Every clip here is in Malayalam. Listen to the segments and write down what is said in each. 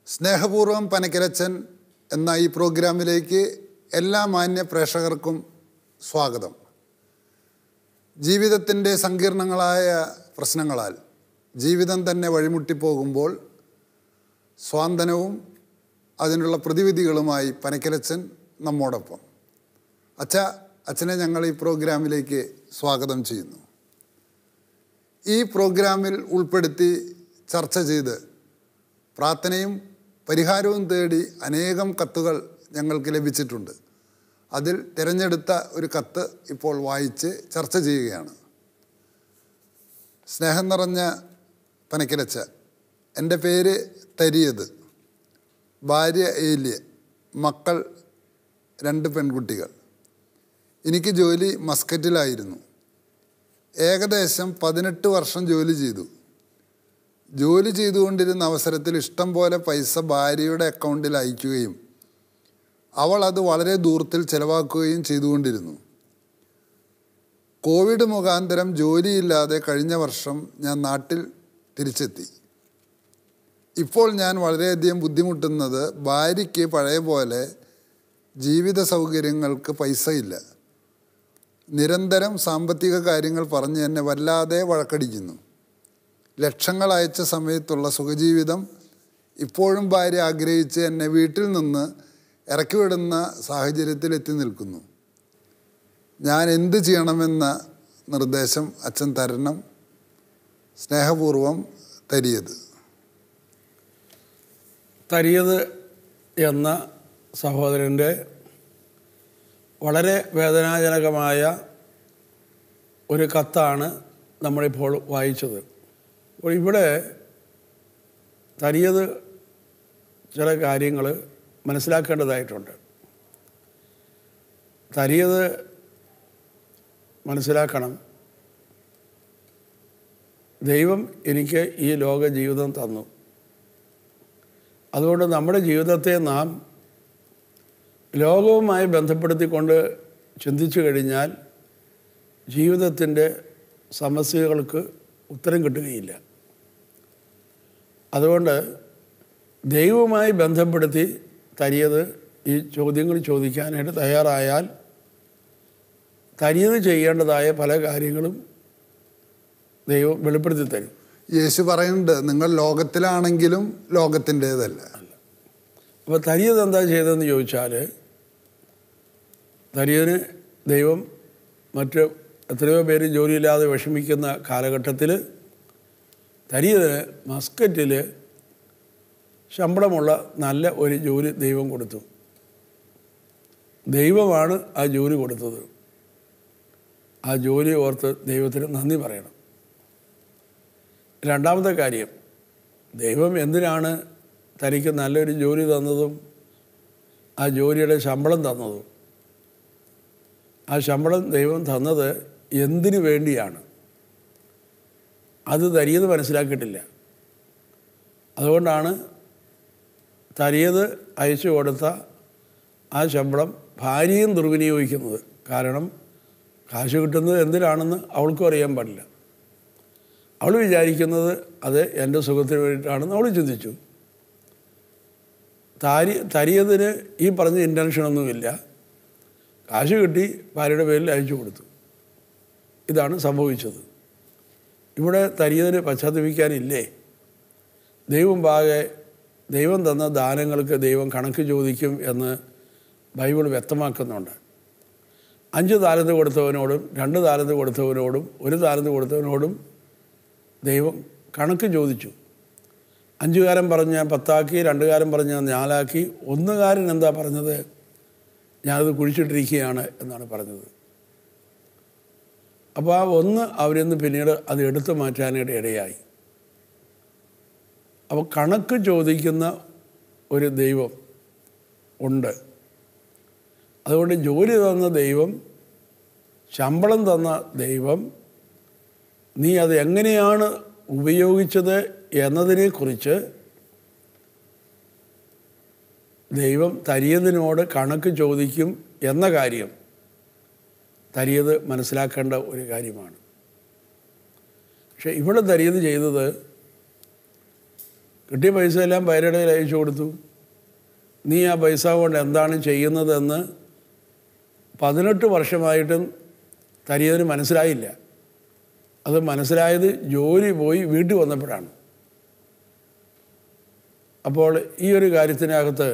സ്നേഹപൂർവ്വം പനക്കിലച്ചൻ എന്ന ഈ പ്രോഗ്രാമിലേക്ക് എല്ലാ മാന്യ പ്രേക്ഷകർക്കും സ്വാഗതം ജീവിതത്തിൻ്റെ സങ്കീർണങ്ങളായ പ്രശ്നങ്ങളാൽ ജീവിതം തന്നെ വഴിമുട്ടിപ്പോകുമ്പോൾ സ്വാന്തനവും അതിനുള്ള പ്രതിവിധികളുമായി പനക്കിലച്ചൻ നമ്മോടൊപ്പം അച്ഛ അച്ഛനെ ഞങ്ങൾ ഈ പ്രോഗ്രാമിലേക്ക് സ്വാഗതം ചെയ്യുന്നു ഈ പ്രോഗ്രാമിൽ ഉൾപ്പെടുത്തി ചർച്ച ചെയ്ത് പ്രാർത്ഥനയും പരിഹാരവും തേടി അനേകം കത്തുകൾ ഞങ്ങൾക്ക് ലഭിച്ചിട്ടുണ്ട് അതിൽ തിരഞ്ഞെടുത്ത ഒരു കത്ത് ഇപ്പോൾ വായിച്ച് ചർച്ച ചെയ്യുകയാണ് സ്നേഹം നിറഞ്ഞ പനക്കിലച്ച എൻ്റെ പേര് തരിയത് ഭാര്യ ഏല്യ മക്കൾ രണ്ട് പെൺകുട്ടികൾ എനിക്ക് ജോലി മസ്കറ്റിലായിരുന്നു ഏകദേശം പതിനെട്ട് വർഷം ജോലി ചെയ്തു ജോലി ചെയ്തുകൊണ്ടിരുന്ന അവസരത്തിൽ ഇഷ്ടം പോലെ പൈസ ഭാര്യയുടെ അക്കൗണ്ടിൽ അയക്കുകയും അവൾ അത് വളരെ ദൂരത്തിൽ ചെലവാക്കുകയും ചെയ്തുകൊണ്ടിരുന്നു കോവിഡ് മുഖാന്തരം ജോലിയില്ലാതെ കഴിഞ്ഞ വർഷം ഞാൻ നാട്ടിൽ തിരിച്ചെത്തി ഇപ്പോൾ ഞാൻ വളരെയധികം ബുദ്ധിമുട്ടുന്നത് ഭാര്യയ്ക്ക് പഴയ പോലെ ജീവിത സൗകര്യങ്ങൾക്ക് പൈസയില്ല നിരന്തരം സാമ്പത്തിക കാര്യങ്ങൾ പറഞ്ഞ് എന്നെ വല്ലാതെ വഴക്കടിക്കുന്നു ലക്ഷങ്ങൾ അയച്ച സമയത്തുള്ള സുഖജീവിതം ഇപ്പോഴും ഭാര്യ ആഗ്രഹിച്ച് എന്നെ വീട്ടിൽ നിന്ന് ഇറക്കിവിടുന്ന സാഹചര്യത്തിൽ എത്തി നിൽക്കുന്നു ഞാൻ എന്ത് ചെയ്യണമെന്ന നിർദ്ദേശം അച്ഛൻ തരണം സ്നേഹപൂർവം തരിയത് തരിയത് എന്ന സഹോദരൻ്റെ വളരെ വേദനാജനകമായ ഒരു കത്താണ് നമ്മളിപ്പോൾ വായിച്ചത് അപ്പോൾ ഇവിടെ തരിയത് ചില കാര്യങ്ങൾ മനസ്സിലാക്കേണ്ടതായിട്ടുണ്ട് തരിയത് മനസ്സിലാക്കണം ദൈവം എനിക്ക് ഈ ലോക ജീവിതം തന്നു അതുകൊണ്ട് നമ്മുടെ ജീവിതത്തെ നാം ലോകവുമായി ബന്ധപ്പെടുത്തിക്കൊണ്ട് ചിന്തിച്ചു കഴിഞ്ഞാൽ ജീവിതത്തിൻ്റെ സമസ്യകൾക്ക് ഉത്തരം കിട്ടുകയില്ല അതുകൊണ്ട് ദൈവവുമായി ബന്ധപ്പെടുത്തി തരിയത് ഈ ചോദ്യങ്ങൾ ചോദിക്കാനായിട്ട് തയ്യാറായാൽ തരിയത് ചെയ്യേണ്ടതായ പല കാര്യങ്ങളും ദൈവം വെളിപ്പെടുത്തി തരും യേശു പറയുന്നുണ്ട് നിങ്ങൾ ലോകത്തിലാണെങ്കിലും ലോകത്തിൻ്റേതല്ല അപ്പോൾ തരിയത് എന്താ ചെയ്തതെന്ന് ചോദിച്ചാൽ തരിയതിന് ദൈവം മറ്റ് എത്രയോ പേര് ജോലിയില്ലാതെ വിഷമിക്കുന്ന കാലഘട്ടത്തിൽ തരിയതിന് മസ്കറ്റിൽ ശമ്പളമുള്ള നല്ല ഒരു ജോലി ദൈവം കൊടുത്തു ദൈവമാണ് ആ ജോലി കൊടുത്തത് ആ ജോലി ഓർത്ത് ദൈവത്തിന് നന്ദി പറയണം രണ്ടാമത്തെ കാര്യം ദൈവം എന്തിനാണ് തനിക്ക് നല്ലൊരു ജോലി തന്നതും ആ ജോലിയുടെ ശമ്പളം തന്നതും ആ ശമ്പളം ദൈവം തന്നത് എന്തിനു വേണ്ടിയാണ് അത് തരിയത് മനസ്സിലാക്കിയിട്ടില്ല അതുകൊണ്ടാണ് തരിയത് അയച്ചു കൊടുത്ത ആ ശമ്പളം ഭാര്യയും ദുർവിനിയോഗിക്കുന്നത് കാരണം കാശ് കിട്ടുന്നത് എന്തിനാണെന്ന് അവൾക്കും അറിയാൻ പാടില്ല അവൾ വിചാരിക്കുന്നത് അത് എൻ്റെ സുഖത്തിന് വേണ്ടിയിട്ടാണെന്ന് അവൾ ചിന്തിച്ചു താരി തരിയതിന് ഈ പറഞ്ഞ ഇൻറ്റൻഷനൊന്നുമില്ല കാശ് കിട്ടി ഭാര്യയുടെ പേരിൽ അയച്ചു കൊടുത്തു ഇതാണ് സംഭവിച്ചത് ഇവിടെ തരിയതിന് പശ്ചാത്തപിക്കാനില്ലേ ദൈവം പാകെ ദൈവം തന്ന ദാനങ്ങൾക്ക് ദൈവം കണക്ക് ചോദിക്കും എന്ന് ബൈബിൾ വ്യക്തമാക്കുന്നുണ്ട് അഞ്ച് താലന്ത് കൊടുത്തവനോടും രണ്ട് താലന്ത് കൊടുത്തവനോടും ഒരു താലന്ത് കൊടുത്തവനോടും ദൈവം കണക്ക് ചോദിച്ചു അഞ്ചുകാരൻ പറഞ്ഞ് ഞാൻ പത്താക്കി രണ്ടുകാരൻ പറഞ്ഞ് ഞാൻ നാലാക്കി ഒന്നുകാരൻ എന്താ പറഞ്ഞത് ഞാനത് കുഴിച്ചിട്ടിരിക്കുകയാണ് എന്നാണ് പറഞ്ഞത് അപ്പോൾ ആ ഒന്ന് അവരിൽ നിന്ന് പിന്നീട് അത് എടുത്തു മാറ്റാനായിട്ട് ഇടയായി അപ്പോൾ കണക്ക് ചോദിക്കുന്ന ഒരു ദൈവം ഉണ്ട് അതുകൊണ്ട് ജോലി തന്ന ദൈവം ശമ്പളം തന്ന ദൈവം നീ അത് എങ്ങനെയാണ് ഉപയോഗിച്ചത് എന്നതിനെക്കുറിച്ച് ദൈവം തരിയതിനോട് കണക്ക് ചോദിക്കും എന്ന കാര്യം തരിയത് മനസ്സിലാക്കേണ്ട ഒരു കാര്യമാണ് പക്ഷെ ഇവിടെ തരിയത് ചെയ്തത് കിട്ടിയ പൈസ എല്ലാം ഭാര്യയുടെ കയ്യിൽ അയച്ചു കൊടുത്തു നീ ആ പൈസ കൊണ്ട് എന്താണ് ചെയ്യുന്നതെന്ന് പതിനെട്ട് വർഷമായിട്ടും തരിയതിന് മനസ്സിലായില്ല അത് മനസ്സിലായത് ജോലി പോയി വീട്ടിൽ വന്നപ്പോഴാണ് അപ്പോൾ ഈ ഒരു കാര്യത്തിനകത്ത്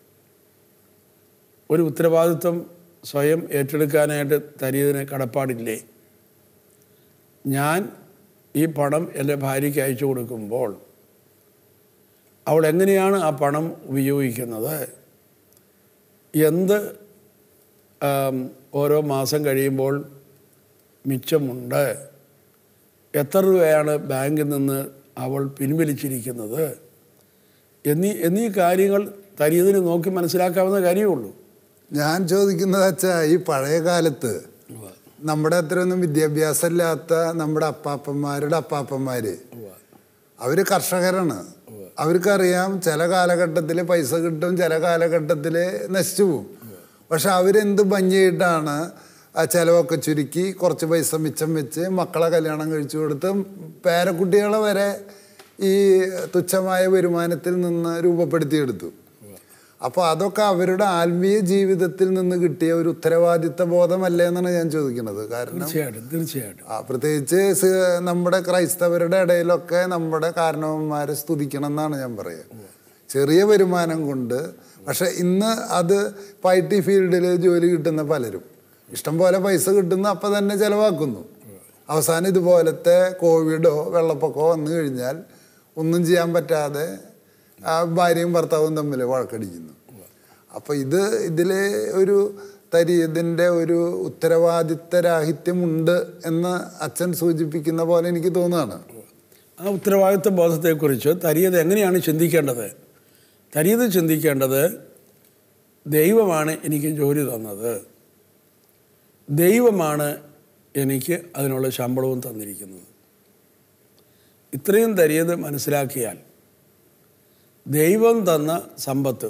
ഒരു ഉത്തരവാദിത്വം സ്വയം ഏറ്റെടുക്കാനായിട്ട് തരിയതിന് കടപ്പാടില്ലേ ഞാൻ ഈ പണം എൻ്റെ ഭാര്യയ്ക്ക് അയച്ചു കൊടുക്കുമ്പോൾ അവൾ എങ്ങനെയാണ് ആ പണം ഉപയോഗിക്കുന്നത് എന്ത് ആം, ഓരോ മാസം കഴിയുമ്പോൾ മിച്ചമുണ്ട് എത്ര രൂപയാണ് ബാങ്കിൽ നിന്ന് അവൾ പിൻവലിച്ചിരിക്കുന്നത് എന്നീ എന്നീ കാര്യങ്ങൾ തരിയതിന് നോക്കി മനസ്സിലാക്കാവുന്ന കാര്യമേ ഉള്ളൂ ഞാൻ ചോദിക്കുന്നത് വെച്ചാ ഈ പഴയ കാലത്ത് നമ്മുടെ അത്രയൊന്നും വിദ്യാഭ്യാസം ഇല്ലാത്ത നമ്മുടെ അപ്പാപ്പന്മാരുടെ അപ്പാപ്പന്മാര് അവര് കർഷകരാണ് അവർക്കറിയാം ചില കാലഘട്ടത്തിൽ പൈസ കിട്ടും ചില കാലഘട്ടത്തിൽ നശിച്ചു പോകും പക്ഷെ അവരെന്ത് ഭംഗിയായിട്ടാണ് ആ ചിലവൊക്കെ ചുരുക്കി കുറച്ച് പൈസ മിച്ചം വെച്ച് മക്കളെ കല്യാണം കഴിച്ചു കൊടുത്ത് പേരക്കുട്ടികളെ വരെ ഈ തുച്ഛമായ വരുമാനത്തിൽ നിന്ന് രൂപപ്പെടുത്തിയെടുത്തു അപ്പോൾ അതൊക്കെ അവരുടെ ആത്മീയ ജീവിതത്തിൽ നിന്ന് കിട്ടിയ ഒരു ഉത്തരവാദിത്ത ബോധമല്ലേ എന്നാണ് ഞാൻ ചോദിക്കുന്നത് കാരണം തീർച്ചയായിട്ടും തീർച്ചയായിട്ടും ആ, പ്രത്യേകിച്ച് സ് നമ്മുടെ ക്രൈസ്തവരുടെ ഇടയിലൊക്കെ നമ്മുടെ കാരണവന്മാരെ സ്തുതിക്കണം എന്നാണ് ഞാൻ പറയുക ചെറിയ വരുമാനം കൊണ്ട് പക്ഷെ ഇന്ന് അത് ഇപ്പം ഐ ടി ഫീൽഡിൽ ജോലി കിട്ടുന്ന പലരും ഇഷ്ടം പോലെ പൈസ കിട്ടുന്നു അപ്പം തന്നെ ചിലവാക്കുന്നു അവസാനം ഇതുപോലത്തെ കോവിഡോ വെള്ളപ്പൊക്കമോ വന്നു കഴിഞ്ഞാൽ ഒന്നും ചെയ്യാൻ പറ്റാതെ ആ ഭാര്യയും ഭർത്താവും തമ്മിൽ വഴക്കടിക്കുന്നു അപ്പോൾ ഇത് ഇതിൽ ഒരു തരി ഇതിൻ്റെ ഒരു ഉത്തരവാദിത്തരാഹിത്യമുണ്ട് എന്ന് അച്ഛൻ സൂചിപ്പിക്കുന്ന പോലെ എനിക്ക് തോന്നുകയാണ് ആ ഉത്തരവാദിത്വ ബോധത്തെക്കുറിച്ച് തരിയത് എങ്ങനെയാണ് ചിന്തിക്കേണ്ടത് തരിയത് ചിന്തിക്കേണ്ടത് ദൈവമാണ് എനിക്ക് ജോലി തന്നത് ദൈവമാണ് എനിക്ക് അതിനുള്ള ശമ്പളവും തന്നിരിക്കുന്നത് ഇത്രയും തരിയത് മനസ്സിലാക്കിയാൽ ദൈവം തന്ന സമ്പത്ത്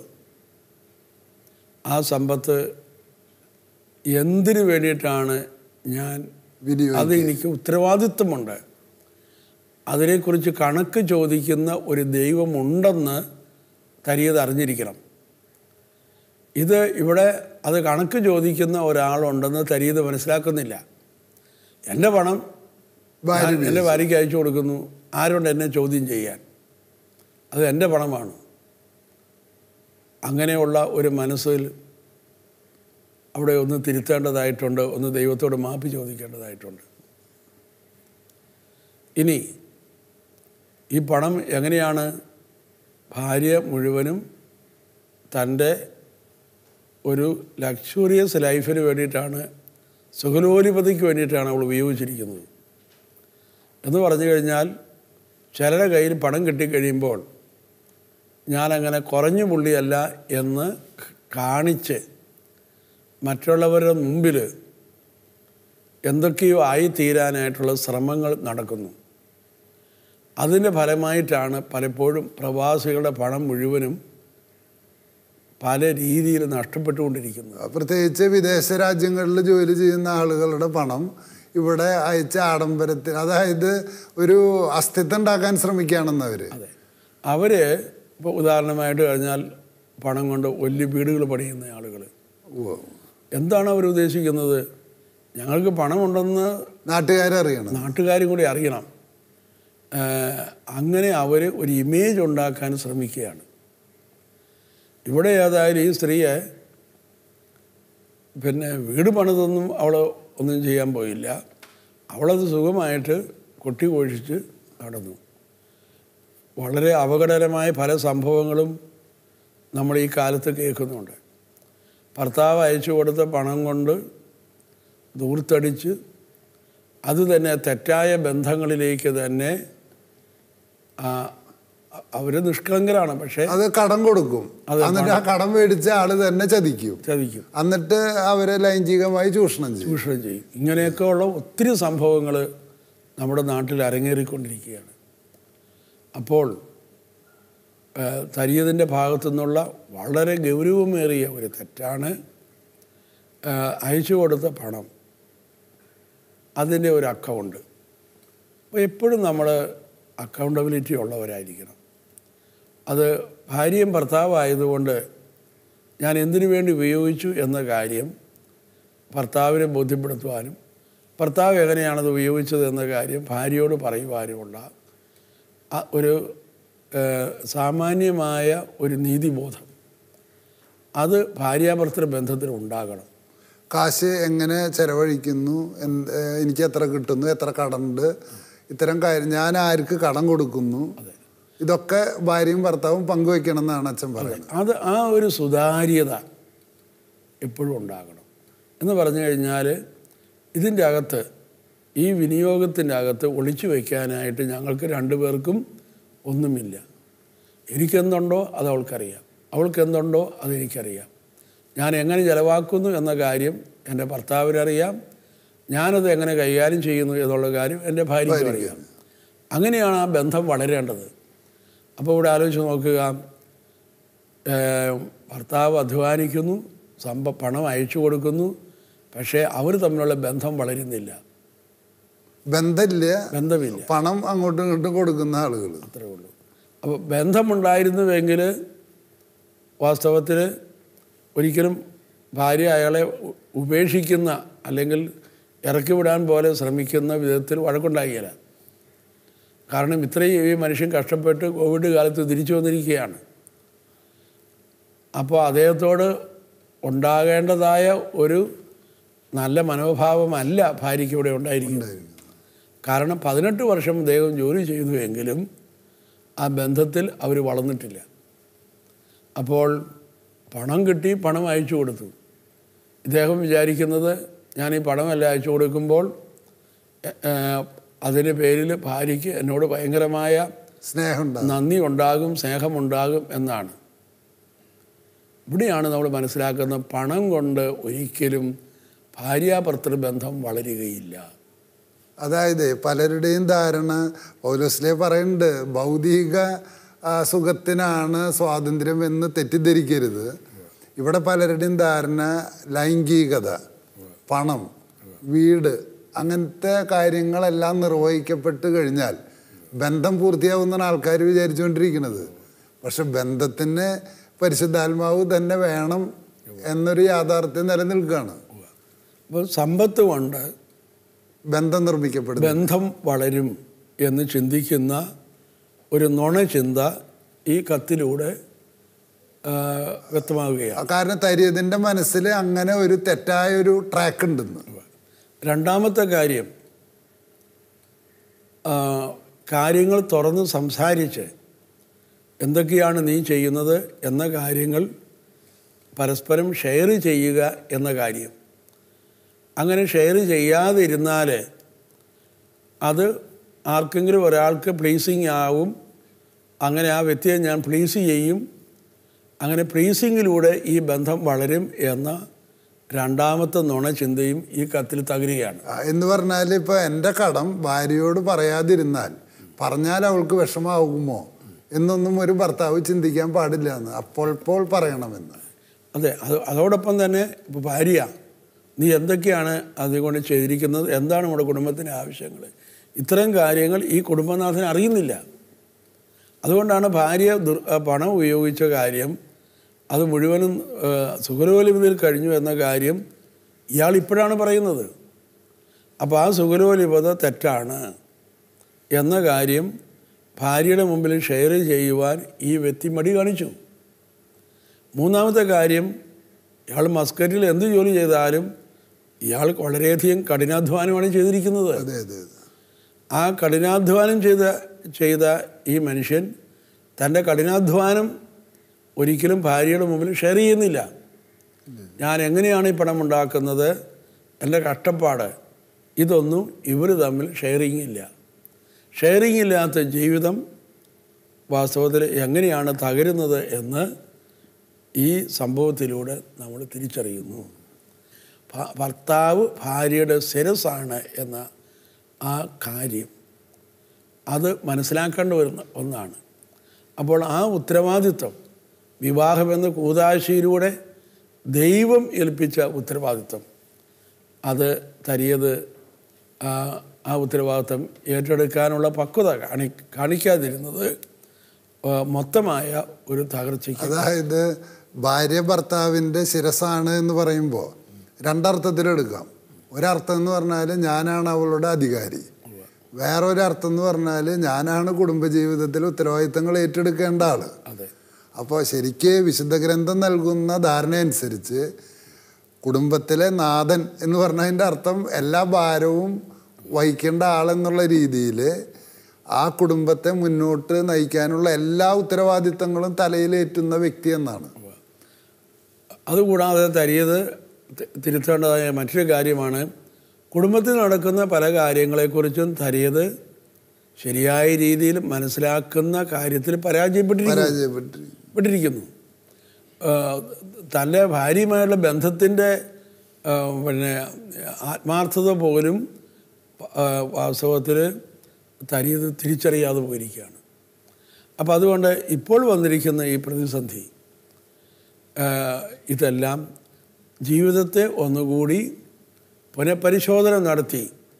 ആ സമ്പത്ത് എന്തിനു വേണ്ടിയിട്ടാണ് ഞാൻ വിനിയോഗം അത് എനിക്ക് ഉത്തരവാദിത്വമുണ്ട് അതിനെക്കുറിച്ച് കണക്ക് ചോദിക്കുന്ന ഒരു ദൈവമുണ്ടെന്ന് തരിയത് അറിഞ്ഞിരിക്കണം ഇത് ഇവിടെ അത് കണക്ക് ചോദിക്കുന്ന ഒരാളുണ്ടെന്ന് തരിയത് മനസ്സിലാക്കുന്നില്ല എൻ്റെ പണം ഭാര്യ ഞാൻ എൻ്റെ ഭാര്യയ്ക്ക് അയച്ചു കൊടുക്കുന്നു ആരുണ്ട് എന്നെ ചോദ്യം ചെയ്യാൻ അത് എൻ്റെ പണമാണ് അങ്ങനെയുള്ള ഒരു മനസ്സിൽ അവിടെ ഒന്ന് തിരുത്തേണ്ടതായിട്ടുണ്ട് ഒന്ന് ദൈവത്തോട് മാപ്പ് ചോദിക്കേണ്ടതായിട്ടുണ്ട് ഇനി ഈ പണം എങ്ങനെയാണ് ഭാര്യ മുഴുവനും തൻ്റെ ഒരു ലക്ഷറിയസ് ലൈഫിന് വേണ്ടിയിട്ടാണ് സുഖലോലിപതിക്ക് വേണ്ടിയിട്ടാണ് അവൾ ഉപയോഗിച്ചിരിക്കുന്നത് എന്ന് പറഞ്ഞു കഴിഞ്ഞാൽ ചിലരുടെ കയ്യിൽ പണം കിട്ടിക്കഴിയുമ്പോൾ ഞാനങ്ങനെ കുറഞ്ഞു പുള്ളിയല്ല എന്ന് കാണിച്ച് മറ്റുള്ളവരുടെ മുമ്പിൽ എന്തൊക്കെയോ ആയിത്തീരാനായിട്ടുള്ള ശ്രമങ്ങൾ നടക്കുന്നു അതിൻ്റെ ഫലമായിട്ടാണ് പലപ്പോഴും പ്രവാസികളുടെ പണം മുഴുവനും പല രീതിയിൽ നഷ്ടപ്പെട്ടുകൊണ്ടിരിക്കുന്നത് പ്രത്യേകിച്ച് വിദേശ രാജ്യങ്ങളിൽ ജോലി ചെയ്യുന്ന ആളുകളുടെ പണം ഇവിടെ അയച്ച ആഡംബരത്തിൽ അതായത് ഒരു അസ്തിത്വം ഉണ്ടാക്കാൻ ശ്രമിക്കുകയാണെന്ന് അവർ അതെ അവർ ഇപ്പോൾ ഉദാഹരണമായിട്ട് കഴിഞ്ഞാൽ പണം കൊണ്ട് വലിയ വീടുകൾ പണിയുന്ന ആളുകൾ എന്താണ് അവർ ഉദ്ദേശിക്കുന്നത് ഞങ്ങൾക്ക് പണമുണ്ടെന്ന് നാട്ടുകാരറിയണം നാട്ടുകാരും കൂടി അറിയണം ഏഹ് അങ്ങനെ അവർ ഒരു ഇമേജ് ഉണ്ടാക്കാൻ ശ്രമിക്കുകയാണ് ഇവിടെ ഏതായാലും ഈ സ്ത്രീയെ പിന്നെ വീട് പണിതൊന്നും അവൾ ഒന്നും ചെയ്യാൻ പോയില്ല അവളത് സുഖമായിട്ട് കൊട്ടി കോഴിച്ച് നടന്നു വളരെ അപകടകരമായ പല സംഭവങ്ങളും നമ്മൾ ഈ കാലത്ത് കേൾക്കുന്നുണ്ട് ഭർത്താവ് അയച്ചു കൊടുത്ത പണം കൊണ്ട് ദൂർത്തടിച്ച് അത് തന്നെ തെറ്റായ ബന്ധങ്ങളിലേക്ക് തന്നെ അവർ നിഷ്കളങ്കരാണ് പക്ഷേ അത് കടം കൊടുക്കും അതെ, എന്നിട്ട് ആ കടം മേടിച്ച ആള് തന്നെ ചതിക്കും ചതിക്കും എന്നിട്ട് അവരെ ലൈംഗികമായി ചൂഷണം ചെയ്യും ചൂഷണം ചെയ്യും ഇങ്ങനെയൊക്കെ ഉള്ള ഒത്തിരി സംഭവങ്ങൾ നമ്മുടെ നാട്ടിൽ അരങ്ങേറിക്കൊണ്ടിരിക്കുകയാണ് അപ്പോൾ ഏഹ്, തരിയതിൻ്റെ ഭാഗത്തു നിന്നുള്ള വളരെ ഗൗരവമേറിയ ഒരു തെറ്റാണ് ഏഹ്, അയച്ചു കൊടുത്ത പണം അതിൻ്റെ ഒരു അക്കൗണ്ട് അപ്പോൾ എപ്പോഴും നമ്മൾ അക്കൗണ്ടബിലിറ്റി ഉള്ളവരായിരിക്കണം അത് ഭാര്യയും ഭർത്താവായതുകൊണ്ട് ഞാൻ എന്തിനു വേണ്ടി ഉപയോഗിച്ചു എന്ന കാര്യം ഭർത്താവിനെ ബോധ്യപ്പെടുത്തുവാനും ഭർത്താവ് എങ്ങനെയാണത് ഉപയോഗിച്ചത് എന്ന കാര്യം ഭാര്യയോട് പറയുവാനുമുള്ള ആ ഒരു ഏഹ്, സാമാന്യമായ ഒരു നീതിബോധം അത് ഭാര്യാഭർത്തൃ ബന്ധത്തിൽ ഉണ്ടാകണം കാശ് എങ്ങനെ ചെലവഴിക്കുന്നു എന്ത് ഏഹ് എനിക്ക് എത്ര കിട്ടുന്നു എത്ര കടമുണ്ട് ഇത്തരം കാര്യം ഞാൻ ആർക്ക് കടം കൊടുക്കുന്നു ഇതൊക്കെ ഭാര്യയും ഭർത്താവും പങ്കുവെക്കണം എന്നാണ് അച്ഛൻ പറയുന്നത് അത് ആ ഒരു സുതാര്യത എപ്പോഴും ഉണ്ടാകണം എന്ന് പറഞ്ഞു കഴിഞ്ഞാൽ ഇതിൻ്റെ അകത്ത് ഈ വിനിയോഗത്തിൻ്റെ അകത്ത് ഒളിച്ചു വയ്ക്കാനായിട്ട് ഞങ്ങൾക്ക് രണ്ടുപേർക്കും ഒന്നുമില്ല എനിക്കെന്തുണ്ടോ അത് അവൾക്കറിയാം അവൾക്കെന്തുണ്ടോ അത് എനിക്കറിയാം ഞാൻ എങ്ങനെ ചിലവാക്കുന്നു എന്ന കാര്യം എൻ്റെ ഭർത്താവിനറിയാം ഞാനത് എങ്ങനെ കൈകാര്യം ചെയ്യുന്നു എന്നുള്ള കാര്യം എൻ്റെ ഭാര്യയ്ക്കും അറിയാം അങ്ങനെയാണ് ആ ബന്ധം വളരേണ്ടത് അപ്പോൾ ഇവിടെ ആലോചിച്ച് നോക്കുക ഏഹ് ഭർത്താവ് അധ്വാനിക്കുന്നു സമ്പ പണം അയച്ചു കൊടുക്കുന്നു പക്ഷേ അവർ തമ്മിലുള്ള ബന്ധം വളരുന്നില്ല ബന്ധമില്ല ബന്ധമില്ല പണം അങ്ങോട്ടും ഇങ്ങോട്ടും കൊടുക്കുന്ന ആളുകൾ അത്രേ ഉള്ളൂ അപ്പോൾ ബന്ധമുണ്ടായിരുന്നുവെങ്കിൽ വാസ്തവത്തിൽ ഒരിക്കലും ഭാര്യ അയാളെ ഉ- ഉപേക്ഷിക്കുന്ന അല്ലെങ്കിൽ ഇറക്കി വിടാൻ പോലെ ശ്രമിക്കുന്ന വിധത്തിൽ വഴക്കുണ്ടാകില്ല കാരണം ഇത്രയും ഈ മനുഷ്യൻ കഷ്ടപ്പെട്ട് കോവിഡ് കാലത്ത് തിരിച്ചു വന്നിരിക്കുകയാണ് അപ്പോൾ അദ്ദേഹത്തോട് ഉണ്ടാകേണ്ടതായ ഒരു നല്ല മനോഭാവമല്ല ഭാര്യയ്ക്ക് ഇവിടെ ഉണ്ടായിരിക്കുന്നത് കാരണം പതിനെട്ട് വർഷം അദ്ദേഹം ജോലി ചെയ്തു എങ്കിലും ആ ബന്ധത്തിൽ അവർ വളർന്നിട്ടില്ല അപ്പോൾ പണം കിട്ടി പണം അയച്ചു കൊടുത്തു ഇദ്ദേഹം വിചാരിക്കുന്നത് ഞാൻ ഈ പണമെല്ലാം അയച്ചു കൊടുക്കുമ്പോൾ എ- ഏഹ്, അതിൻ്റെ പേരിൽ ഭാര്യയ്ക്ക് എന്നോട് ഭയങ്കരമായ സ്നേഹം ഉണ്ടാകും നന്ദി ഉണ്ടാകും സ്നേഹമുണ്ടാകും എന്നാണ് ഇവിടെയാണ് നമ്മൾ മനസ്സിലാക്കുന്നത് പണം കൊണ്ട് ഒരിക്കലും ഭാര്യാഭർത്തൃ ബന്ധം വളരുകയില്ല അതായത് പലരുടെയും ധാരണ പൗലോസ്ലേ പറയുന്നുണ്ട് ഭൗതിക ആ, സുഖത്തിനാണ് സ്വാതന്ത്ര്യം എന്ന് തെറ്റിദ്ധരിക്കരുത് ഇവിടെ പലരുടെയും ധാരണ ലൈംഗികത പണം വീട് അങ്ങനത്തെ കാര്യങ്ങളെല്ലാം നിർവഹിക്കപ്പെട്ട് കഴിഞ്ഞാൽ ബന്ധം പൂർത്തിയാവുന്നാണ് ആൾക്കാർ വിചാരിച്ചുകൊണ്ടിരിക്കുന്നത് പക്ഷെ ബന്ധത്തിന് പരിശുദ്ധാത്മാവ് തന്നെ വേണം എന്നൊരു യാഥാർത്ഥ്യം നിലനിൽക്കുകയാണ് അപ്പോൾ സമ്പത്ത് കൊണ്ട് ബന്ധം നിർമ്മിക്കപ്പെടുന്നു ബന്ധം വളരും എന്ന് ചിന്തിക്കുന്ന ഒരു നുണ ചിന്ത ഈ കത്തിലൂടെ ആ, വ്യക്തമാവുകയാണ് കാരണം തരിയതിൻ്റെ മനസ്സിൽ അങ്ങനെ ഒരു തെറ്റായ ഒരു ട്രാക്ക് ഉണ്ടെന്ന് രണ്ടാമത്തെ കാര്യം ആ, കാര്യങ്ങൾ തുറന്ന് സംസാരിച്ച് എന്തൊക്കെയാണ് നീ ചെയ്യുന്നത് എന്ന കാര്യങ്ങൾ പരസ്പരം ഷെയർ ചെയ്യുക എന്ന കാര്യം അങ്ങനെ ഷെയർ ചെയ്യാതിരുന്നാൽ അത് ആർക്കെങ്കിലും ഒരാൾക്ക് പ്ലീസിങ് ആവും അങ്ങനെ ആ വ്യക്തിയെ ഞാൻ പ്ലീസ് ചെയ്യും അങ്ങനെ പ്ലീസിങ്ങിലൂടെ ഈ ബന്ധം വളരും എന്ന രണ്ടാമത്തെ നുണ ചിന്തയും ഈ കത്തിൽ തകരുകയാണ് ആ, എന്ന് പറഞ്ഞാൽ ഇപ്പോൾ എൻ്റെ കടം ഭാര്യയോട് പറയാതിരുന്നാൽ പറഞ്ഞാൽ അവൾക്ക് വിഷമാകുമോ എന്നൊന്നും ഒരു ഭർത്താവ് ചിന്തിക്കാൻ പാടില്ല എന്ന് അപ്പോൾ ഇപ്പോൾ പറയണമെന്ന് അതെ അത് അതോടൊപ്പം തന്നെ ഇപ്പോൾ ഭാര്യ നീ എന്തൊക്കെയാണ് അതുകൊണ്ട് ചെയ്തിരിക്കുന്നത് എന്താണ് നമ്മുടെ കുടുംബത്തിൻ്റെ ആവശ്യങ്ങൾ ഇത്തരം കാര്യങ്ങൾ ഈ കുടുംബനാഥൻ അറിയുന്നില്ല അതുകൊണ്ടാണ് ഭാര്യ ദുർ ആ പണം ഉപയോഗിച്ച കാര്യം അത് മുഴുവനും ആ, സുഖലോലിപതയിൽ കഴിഞ്ഞു എന്ന കാര്യം ഇയാൾ ഇപ്പോഴാണ് പറയുന്നത് അപ്പോൾ ആ സുഖലോലിപത തെറ്റാണ് എന്ന കാര്യം ഭാര്യയുടെ മുമ്പിൽ ഷെയർ ചെയ്യുവാൻ ഈ വ്യക്തി മടി കാണിച്ചു മൂന്നാമത്തെ കാര്യം ഇയാൾ മസ്കറ്റിൽ എന്ത് ജോലി ചെയ്താലും ഇയാൾ വളരെയധികം കഠിനാധ്വാനമാണ് ചെയ്തിരിക്കുന്നത് അതെ അതെ അതെ ആ കഠിനാധ്വാനം ചെയ്ത ചെയ്ത ഈ മനുഷ്യൻ തൻ്റെ കഠിനാധ്വാനം ഒരിക്കലും ഭാര്യയുടെ മുമ്പിൽ ഷെയർ ചെയ്യുന്നില്ല ഞാൻ എങ്ങനെയാണ് ഈ പണം ഉണ്ടാക്കുന്നത് എൻ്റെ കഷ്ടപ്പാട് ഇതൊന്നും ഇവർ തമ്മിൽ ഷെയറിങ് ഇല്ല ഷെയറിങ് ഇല്ലാത്ത ജീവിതം വാസ്തവത്തിൽ എങ്ങനെയാണ് തകരുന്നത് എന്ന് ഈ സംഭവത്തിലൂടെ നമ്മൾ തിരിച്ചറിയുന്നു ഭ- ഭർത്താവ് ഭാര്യയുടെ ശിരസാണ് എന്ന ആ കാര്യം അത് മനസ്സിലാക്കേണ്ട വരുന്ന ഒന്നാണ് അപ്പോൾ ആ ഉത്തരവാദിത്വം വിവാഹമെന്ന കൂതാശയിലൂടെ ദൈവം ഏൽപ്പിച്ച ഉത്തരവാദിത്വം അത് തരിയത് ആ ആ ഉത്തരവാദിത്വം ഏറ്റെടുക്കാനുള്ള പക്വത കാണി കാണിക്കാതിരുന്നത് ആ, മൊത്തമായ ഒരു തകർച്ചയ്ക്ക് അതായത് ഭാര്യ ഭർത്താവിൻ്റെ ശിരസാണ് എന്ന് പറയുമ്പോൾ രണ്ടർത്ഥത്തിലെടുക്കാം ഒരർത്ഥം എന്ന് പറഞ്ഞാൽ ഞാനാണ് അവളുടെ അധികാരി വേറൊരു അർത്ഥം എന്ന് പറഞ്ഞാൽ ഞാനാണ് കുടുംബജീവിതത്തിൽ ഉത്തരവാദിത്തങ്ങൾ ഏറ്റെടുക്കേണ്ട ആള് അതെ അപ്പോൾ ശരിക്ക് വിശുദ്ധ ഗ്രന്ഥം നൽകുന്ന ധാരണ അനുസരിച്ച് കുടുംബത്തിലെ നാഥൻ എന്ന് പറഞ്ഞതിൻ്റെ അർത്ഥം എല്ലാ ഭാരവും വഹിക്കേണ്ട ആളെന്നുള്ള രീതിയിൽ ആ കുടുംബത്തെ മുന്നോട്ട് നയിക്കാനുള്ള എല്ലാ ഉത്തരവാദിത്തങ്ങളും തലയിലേറ്റുന്ന വ്യക്തി എന്നാണ് അതുകൂടാതെ തരിയത് തി- തിരുത്തേണ്ടതായ മറ്റൊരു കാര്യമാണ് കുടുംബത്തിൽ നടക്കുന്ന പല കാര്യങ്ങളെക്കുറിച്ചും തരിയത് ശരിയായ രീതിയിൽ മനസ്സിലാക്കുന്ന കാര്യത്തിൽ പരാജയപ്പെട്ടിരിക്കുന്നു പരാജയപ്പെട്ടു പെട്ടിരിക്കുന്നു ആഹ് തൻ്റെ ഭാര്യയുമായുള്ള ബന്ധത്തിൻ്റെ ആഹ് പിന്നെ ആത്മാർത്ഥത പോലും വാസ്തവത്തിൽ തരിയത് തിരിച്ചറിയാതെ പോയിരിക്കുകയാണ് അപ്പോൾ അതുകൊണ്ട് ഇപ്പോൾ വന്നിരിക്കുന്ന ഈ പ്രതിസന്ധി ആഹ് ഇതെല്ലാം ജീവിതത്തെ ഒന്നുകൂടി പുനഃപരിശോധന നടത്തി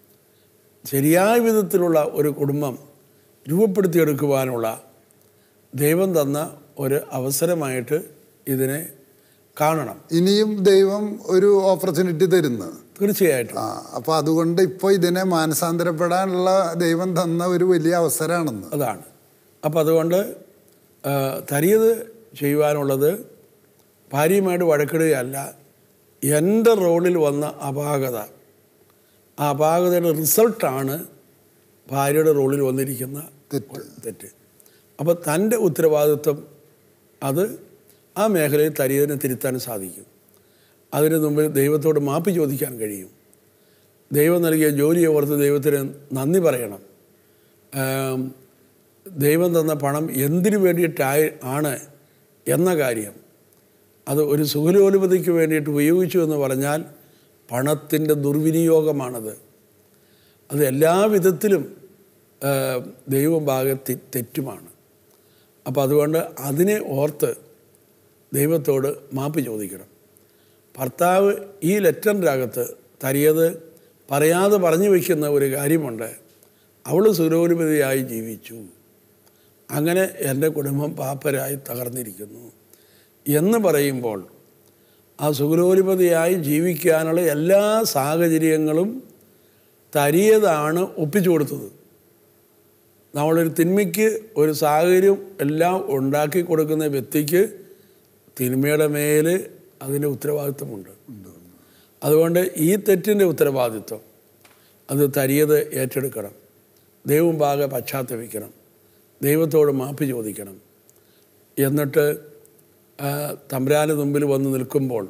ശരിയായ വിധത്തിലുള്ള ഒരു കുടുംബം രൂപപ്പെടുത്തിയെടുക്കുവാനുള്ള ദൈവം തന്ന ഒരു അവസരമായിട്ട് ഇതിനെ കാണണം ഇനിയും ദൈവം ഒരു ഓപ്പർച്യൂണിറ്റി തരുന്നു തീർച്ചയായിട്ടും ആ അപ്പോൾ അതുകൊണ്ട് ഇപ്പോൾ ഇതിനെ മാനസാന്തരപ്പെടാനുള്ള ദൈവം തന്ന ഒരു വലിയ അവസരമാണെന്ന് അതാണ് അപ്പം അതുകൊണ്ട് ആ, തരിയത് ചെയ്യുവാനുള്ളത് ഭാര്യയുമായിട്ട് വഴക്കിടുകയല്ല എൻ്റെ റോളിൽ വന്ന അപാകത ആ അപാകതയുടെ റിസൾട്ടാണ് ഭാര്യയുടെ റോളിൽ വന്നിരിക്കുന്ന തെറ്റ് തെറ്റ് അപ്പോൾ തൻ്റെ ഉത്തരവാദിത്വം അത് ആ മേഖലയിൽ തരിയതിനെ തിരുത്താൻ സാധിക്കും അതിന് മുമ്പിൽ ദൈവത്തോട് മാപ്പ് ചോദിക്കാൻ കഴിയും ദൈവം നൽകിയ ജോലിയെ ഓർത്ത് ദൈവത്തിന് നന്ദി പറയണം ആം, ദൈവം തന്ന പണം എന്തിനു വേണ്ടിയിട്ടായി ആണ് എന്ന കാര്യം അത് ഒരു സുഖലോലുപതയ്ക്ക് വേണ്ടിയിട്ട് ഉപയോഗിച്ചു എന്ന് പറഞ്ഞാൽ പണത്തിൻ്റെ ദുർവിനിയോഗമാണത് അത് എല്ലാ വിധത്തിലും ആ, ദൈവം ഭാഗത്ത് തെറ്റുമാണ് അപ്പോൾ അതുകൊണ്ട് അതിനെ ഓർത്ത് ദൈവത്തോട് മാപ്പ് ചോദിക്കണം ഭർത്താവ് ഈ ലെറ്ററിൻ്റെ അകത്ത് തരിയത് പറയാതെ പറഞ്ഞു വയ്ക്കുന്ന ഒരു കാര്യമുണ്ട് അവൾ സുരോരുപതിയായി ജീവിച്ചു അങ്ങനെ എൻ്റെ കുടുംബം പാപ്പരായി തകർന്നിരിക്കുന്നു എന്ന് പറയുമ്പോൾ ആ സുഖലോലുപതിയായി ജീവിക്കാനുള്ള എല്ലാ സാഹചര്യങ്ങളും തരിയതാണ് ഒപ്പിച്ചു കൊടുത്തത് നമ്മളൊരു തിന്മയ്ക്ക് ഒരു സാഹചര്യം എല്ലാം ഉണ്ടാക്കി കൊടുക്കുന്ന വ്യക്തിക്ക് തിന്മയുടെ മേൽ അതിൻ്റെ ഉത്തരവാദിത്വമുണ്ട് അതുകൊണ്ട് ഈ തെറ്റിൻ്റെ ഉത്തരവാദിത്വം അത് തരിയത് ഏറ്റെടുക്കണം ദൈവം പാകെ പശ്ചാത്തപിക്കണം ദൈവത്തോട് മാപ്പ് ചോദിക്കണം എന്നിട്ട് ആ, തമ്പുരാന് മുമ്പിൽ വന്ന് നിൽക്കുമ്പോൾ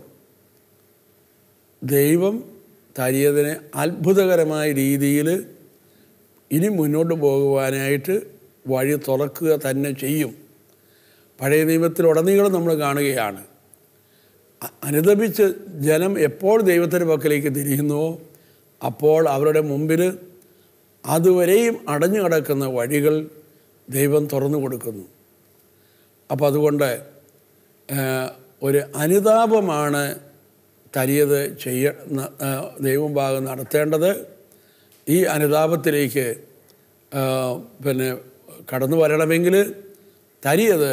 ദൈവം തരിയതിനെ അത്ഭുതകരമായ രീതിയിൽ ഇനി മുന്നോട്ട് പോകുവാനായിട്ട് വഴി തുറക്കുക തന്നെ ചെയ്യും പഴയ നിയമത്തിലുടനീളം നമ്മൾ കാണുകയാണ് അ- അനുദപിച്ച് ജനം എപ്പോൾ ദൈവത്തിൻ്റെ പക്കലേക്ക് തിരിയുന്നുവോ അപ്പോൾ അവരുടെ മുമ്പിൽ അതുവരെയും അടഞ്ഞു കിടക്കുന്ന വഴികൾ ദൈവം തുറന്നു കൊടുക്കുന്നു അപ്പോൾ അതുകൊണ്ട് ആ, ഒരു അനുതാപമാണ് തരിയത് ചെയ്യ ന- ആ, ദൈവം ഭാഗം നടത്തേണ്ടത് ഈ അനുതാപത്തിലേക്ക് ആ, പിന്നെ കടന്നു വരണമെങ്കിൽ തരിയത്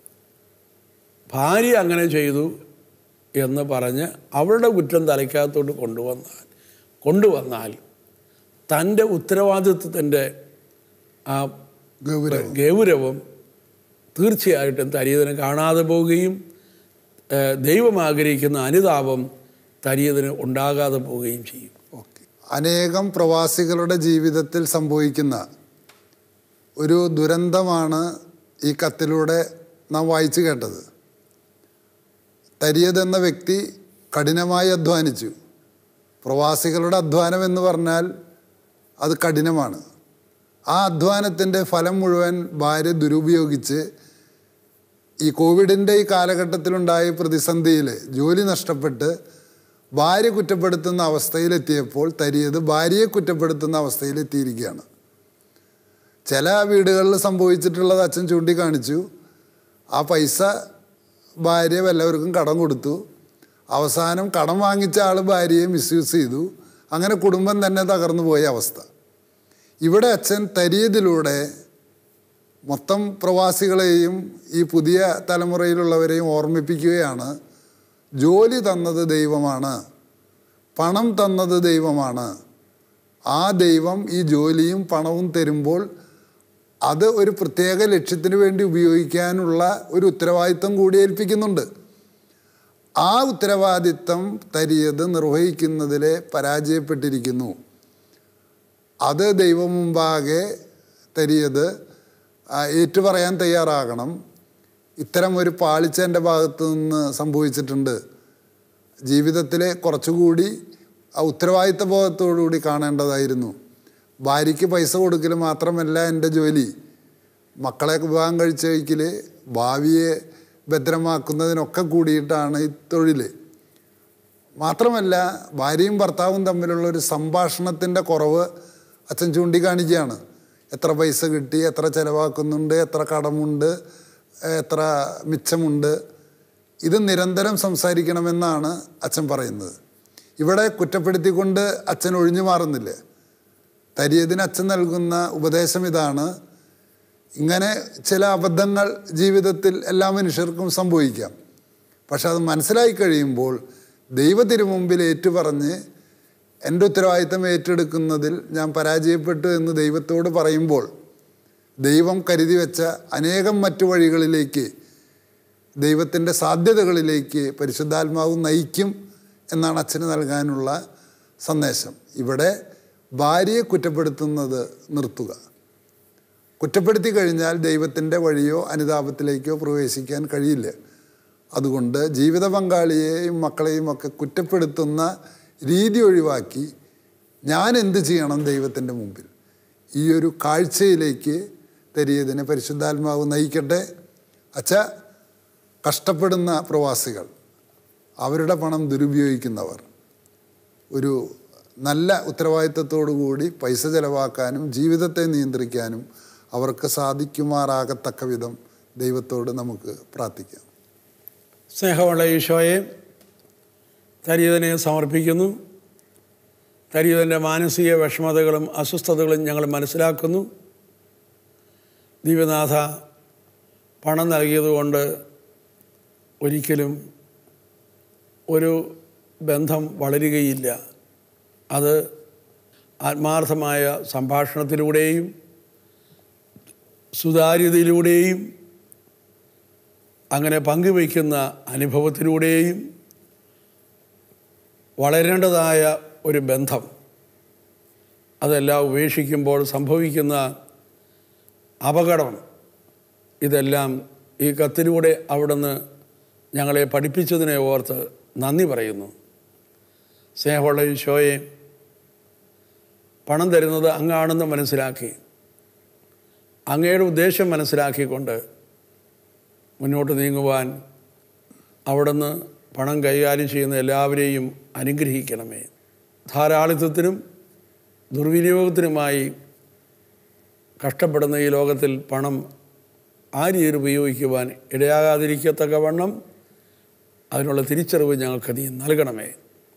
ഭാര്യ അങ്ങനെ ചെയ്തു എന്ന് പറഞ്ഞ് അവളുടെ കുറ്റം തലയ്ക്കകത്തോട്ട് കൊണ്ടുവന്നാൽ കൊണ്ടുവന്നാൽ തൻ്റെ ഉത്തരവാദിത്വത്തിൻ്റെ ആ ഗൗരവം ഗൗരവം തീർച്ചയായിട്ടും തരിയതിന് കാണാതെ പോവുകയും ഏഹ്, ദൈവം ആഗ്രഹിക്കുന്ന അനുതാപം തരിയതിന് ഉണ്ടാകാതെ പോവുകയും ചെയ്യും ഓക്കെ അനേകം പ്രവാസികളുടെ ജീവിതത്തിൽ സംഭവിക്കുന്ന ഒരു ദുരന്തമാണ് ഈ കത്തിലൂടെ നാം വായിച്ചു കേട്ടത് തരിയത് എന്ന വ്യക്തി കഠിനമായി അധ്വാനിച്ചു പ്രവാസികളുടെ അധ്വാനം എന്ന് പറഞ്ഞാൽ അത് കഠിനമാണ് ആ അധ്വാനത്തിൻ്റെ ഫലം മുഴുവൻ ഭാര്യ ദുരുപയോഗിച്ച് ഈ കോവിഡിൻ്റെ ഈ കാലഘട്ടത്തിലുണ്ടായ പ്രതിസന്ധിയിൽ ജോലി നഷ്ടപ്പെട്ട് ഭാര്യ കുറ്റപ്പെടുത്തുന്ന അവസ്ഥയിലെത്തിയപ്പോൾ തരിയത് ഭാര്യയെ കുറ്റപ്പെടുത്തുന്ന അവസ്ഥയിലെത്തിയിരിക്കുകയാണ് ചില വീടുകളിൽ സംഭവിച്ചിട്ടുള്ളത് അച്ഛൻ ചൂണ്ടിക്കാണിച്ചു ആ പൈസ ഭാര്യ വല്ലവർക്കും കടം കൊടുത്തു അവസാനം കടം വാങ്ങിച്ച ആൾ ഭാര്യയെ മിസ്യൂസ് ചെയ്തു അങ്ങനെ കുടുംബം തന്നെ തകർന്നു പോയ അവസ്ഥ ഇവിടെ അച്ഛൻ തരിയതിലൂടെ മൊത്തം പ്രവാസികളെയും ഈ പുതിയ തലമുറയിലുള്ളവരെയും ഓർമ്മിപ്പിക്കുകയാണ് ജോലി തന്നത് ദൈവമാണ് പണം തന്നത് ദൈവമാണ് ആ ദൈവം ഈ ജോലിയും പണവും തരുമ്പോൾ അത് ഒരു പ്രത്യേക ലക്ഷ്യത്തിന് വേണ്ടി ഉപയോഗിക്കാനുള്ള ഒരു ഉത്തരവാദിത്വം കൂടി ഏൽപ്പിക്കുന്നുണ്ട് ആ ഉത്തരവാദിത്തം തരിയത് നിർവഹിക്കുന്നതിൽ പരാജയപ്പെട്ടിരിക്കുന്നു അത് ദൈവം മുമ്പാകെ തരിയത് ആ, ഏറ്റുപറയാൻ തയ്യാറാകണം ഇത്തരം ഒരു പാളിച്ച എൻ്റെ ഭാഗത്തു നിന്ന് സംഭവിച്ചിട്ടുണ്ട് ജീവിതത്തിലെ കുറച്ചുകൂടി ആ ഉത്തരവാദിത്ത ബോധത്തോടുകൂടി കാണേണ്ടതായിരുന്നു ഭാര്യയ്ക്ക് പൈസ കൊടുക്കൽ മാത്രമല്ല എൻ്റെ ജോലി മക്കളെ വിവാഹം കഴിച്ചയക്കൽ ഭാവിയെ ഭദ്രമാക്കുന്നതിനൊക്കെ കൂടിയിട്ടാണ് ഈ തൊഴിൽ മാത്രമല്ല ഭാര്യയും ഭർത്താവും തമ്മിലുള്ള ഒരു സംഭാഷണത്തിൻ്റെ കുറവ് അച്ഛൻ ചൂണ്ടിക്കാണിക്കുകയാണ് എത്ര പൈസ കിട്ടി എത്ര ചിലവാക്കുന്നുണ്ട് എത്ര കടമുണ്ട് എത്ര മിച്ചമുണ്ട് ഇത് നിരന്തരം സംസാരിക്കണമെന്നാണ് അച്ഛൻ പറയുന്നത് ഇവിടെ കുറ്റപ്പെടുത്തിക്കൊണ്ട് അച്ഛൻ ഒഴിഞ്ഞു മാറുന്നില്ല തരിയതിന് അച്ഛൻ നൽകുന്ന ഉപദേശം ഇതാണ് ഇങ്ങനെ ചില അബദ്ധങ്ങൾ ജീവിതത്തിൽ എല്ലാ മനുഷ്യർക്കും സംഭവിക്കാം പക്ഷെ അത് മനസ്സിലായി കഴിയുമ്പോൾ ദൈവത്തിനു മുമ്പിൽ ഏറ്റുപറഞ്ഞ് എൻ്റെ ഉത്തരവാദിത്തം ഏറ്റെടുക്കുന്നതിൽ ഞാൻ പരാജയപ്പെട്ടു എന്ന് ദൈവത്തോട് പറയുമ്പോൾ ദൈവം കരുതി വെച്ച അനേകം മറ്റു വഴികളിലേക്ക് ദൈവത്തിൻ്റെ സാധ്യതകളിലേക്ക് പരിശുദ്ധാത്മാവ് നയിക്കും എന്നാണ് അച്ഛന് നൽകാനുള്ള സന്ദേശം ഇവിടെ ഭാര്യയെ കുറ്റപ്പെടുത്തുന്നത് നിർത്തുക കുറ്റപ്പെടുത്തി കഴിഞ്ഞാൽ ദൈവത്തിൻ്റെ വഴിയോ അനുതാപത്തിലേക്കോ പ്രവേശിക്കാൻ കഴിയില്ല അതുകൊണ്ട് ജീവിത പങ്കാളിയെയും മക്കളെയും ഒക്കെ കുറ്റപ്പെടുത്തുന്ന രീതി ഒഴിവാക്കി ഞാൻ എന്ത് ചെയ്യണം ദൈവത്തിൻ്റെ മുമ്പിൽ ഈ ഒരു കാഴ്ചയിലേക്ക് തരിയതിനെ പരിശുദ്ധാത്മാവ് നയിക്കട്ടെ അച്ഛ കഷ്ടപ്പെടുന്ന പ്രവാസികൾ അവരുടെ പണം ദുരുപയോഗിക്കുന്നവർ ഒരു നല്ല ഉത്തരവാദിത്തത്തോടു കൂടി പൈസ ചെലവാക്കാനും ജീവിതത്തെ നിയന്ത്രിക്കാനും അവർക്ക് സാധിക്കുമാറാകത്തക്ക വിധം ദൈവത്തോട് നമുക്ക് പ്രാർത്ഥിക്കാം സ്നേഹമുള്ള ഈശോയെ തരീതനെ സമർപ്പിക്കുന്നു തരീതൻ്റെ മാനസിക വിഷമതകളും അസ്വസ്ഥതകളും ഞങ്ങൾ മനസ്സിലാക്കുന്നു ദീപനാഥ പണം നൽകിയതുകൊണ്ട് ഒരിക്കലും ഒരു ബന്ധം വളരുകയില്ല അത് ആത്മാർത്ഥമായ സംഭാഷണത്തിലൂടെയും സുതാര്യതയിലൂടെയും അങ്ങനെ പങ്കുവയ്ക്കുന്ന അനുഭവത്തിലൂടെയും വളരേണ്ടതായ ഒരു ബന്ധം അതെല്ലാം ഉപേക്ഷിക്കുമ്പോൾ സംഭവിക്കുന്ന അപകടം ഇതെല്ലാം ഈ കത്തിലൂടെ അവിടുന്ന് ഞങ്ങളെ പഠിപ്പിച്ചതിനെ ഓർത്ത് നന്ദി പറയുന്നു സ്നേഹമുള്ള ഈശോയെ പണം തരുന്നത് അങ്ങാണെന്ന് മനസ്സിലാക്കി അങ്ങയുടെ ഉദ്ദേശം മനസ്സിലാക്കിക്കൊണ്ട് മുന്നോട്ട് നീങ്ങുവാൻ അവിടുന്ന് പണം കൈകാര്യം ചെയ്യുന്ന എല്ലാവരെയും അനുഗ്രഹിക്കണമേ ധാരാളിത്വത്തിനും ദുർവിനിയോഗത്തിനുമായി കഷ്ടപ്പെടുന്ന ഈ ലോകത്തിൽ പണം ആ രീതിയിൽ ഉപയോഗിക്കുവാൻ ഇടയാകാതിരിക്കത്തക്കവണ്ണം അതിനുള്ള തിരിച്ചറിവ് ഞങ്ങൾക്ക് നീ നൽകണമേ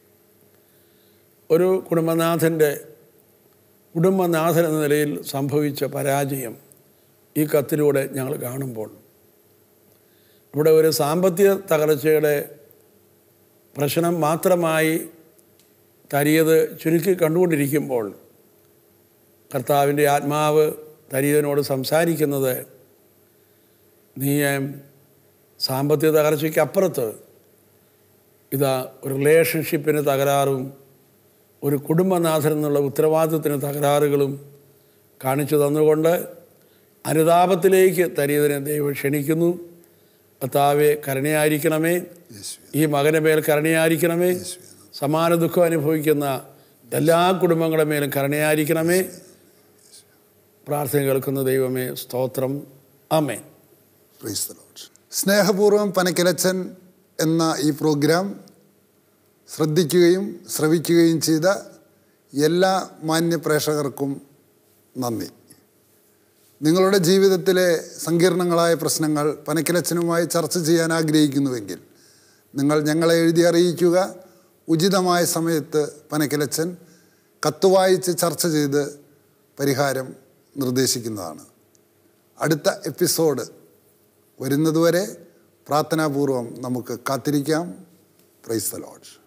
ഒരു കുടുംബനാഥൻ്റെ കുടുംബനാഥൻ എന്ന നിലയിൽ സംഭവിച്ച പരാജയം ഈ കത്തിലൂടെ ഞങ്ങൾ കാണുമ്പോൾ ഇവിടെ ഒരു സാമ്പത്തിക തകർച്ചയുടെ പ്രശ്നം മാത്രമായി തരിയത് ചുരുക്കി കണ്ടുകൊണ്ടിരിക്കുമ്പോൾ കർത്താവിൻ്റെ ആത്മാവ് തരിയതിനോട് സംസാരിക്കുന്നത് നീ സാമ്പത്തിക തകർച്ചയ്ക്ക് അപ്പുറത്ത് ഇതാ ഒരു റിലേഷൻഷിപ്പിന് തകരാറും ഒരു കുടുംബനാഥൻ എന്നുള്ള ഉത്തരവാദിത്വത്തിന് തകരാറുകളും കാണിച്ചു തന്നുകൊണ്ട് അനുതാപത്തിലേക്ക് തരിയതിനെ ദൈവം ക്ഷണിക്കുന്നു കർത്താവെ കരുണയായിരിക്കണമേ ഈ മകനെ മേൽ കരുണയായിരിക്കണമേ സമാന ദുഃഖം അനുഭവിക്കുന്ന എല്ലാ കുടുംബങ്ങളുടെ മേലും കരുണയായിരിക്കണമേ പ്രാർത്ഥന കേൾക്കുന്ന ദൈവമേ സ്തോത്രം അമ്മേ Praise the Lord. സ്നേഹപൂർവ്വം പനക്കിലച്ചൻ എന്ന ഈ പ്രോഗ്രാം ശ്രദ്ധിക്കുകയും ശ്രവിക്കുകയും ചെയ്ത എല്ലാ മാന്യ പ്രേക്ഷകർക്കും നന്ദി നിങ്ങളുടെ ജീവിതത്തിലെ സങ്കീർണങ്ങളായ പ്രശ്നങ്ങൾ പനക്കിലച്ചനുമായി ചർച്ച ചെയ്യാൻ ആഗ്രഹിക്കുന്നുവെങ്കിൽ നിങ്ങൾ ഞങ്ങളെ എഴുതി അറിയിക്കുക ഉചിതമായ സമയത്ത് പനക്കിലച്ചൻ കത്ത് വായിച്ച് ചർച്ച ചെയ്ത് പരിഹാരം നിർദ്ദേശിക്കുന്നതാണ് അടുത്ത എപ്പിസോഡ് വരുന്നതുവരെ പ്രാർത്ഥനാപൂർവം നമുക്ക് കാത്തിരിക്കാം പ്രൈസ് ദ ലോഡ്